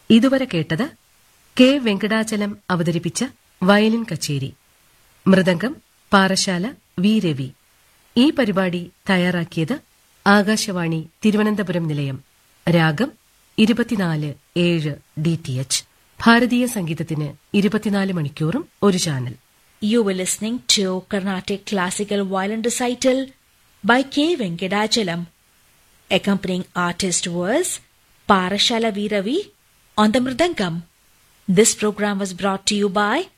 ഇതുവരെ കേട്ടത് കെ വെങ്കടാചലം അവതരിപ്പിച്ച വയലിൻ കച്ചേരി മൃദംഗം പാറശാല വി രവി ഈ പരിപാടി തയ്യാറാക്കിയത് ആകാശവാണി തിരുവനന്തപുരം നിലയം രാഗം ഇരുപത്തിനാല് ഏഴ് ഡി ടി എച്ച് ഭാരതീയ സംഗീതത്തിന് ഇരുപത്തിനാല് മണിക്കൂറും ഒരു channel You were listening to Carnatic Classical Violin Recital by K. Venkadachalam. Accompanying artist was Parashala Viravi on the Mridangam. This program was brought to you by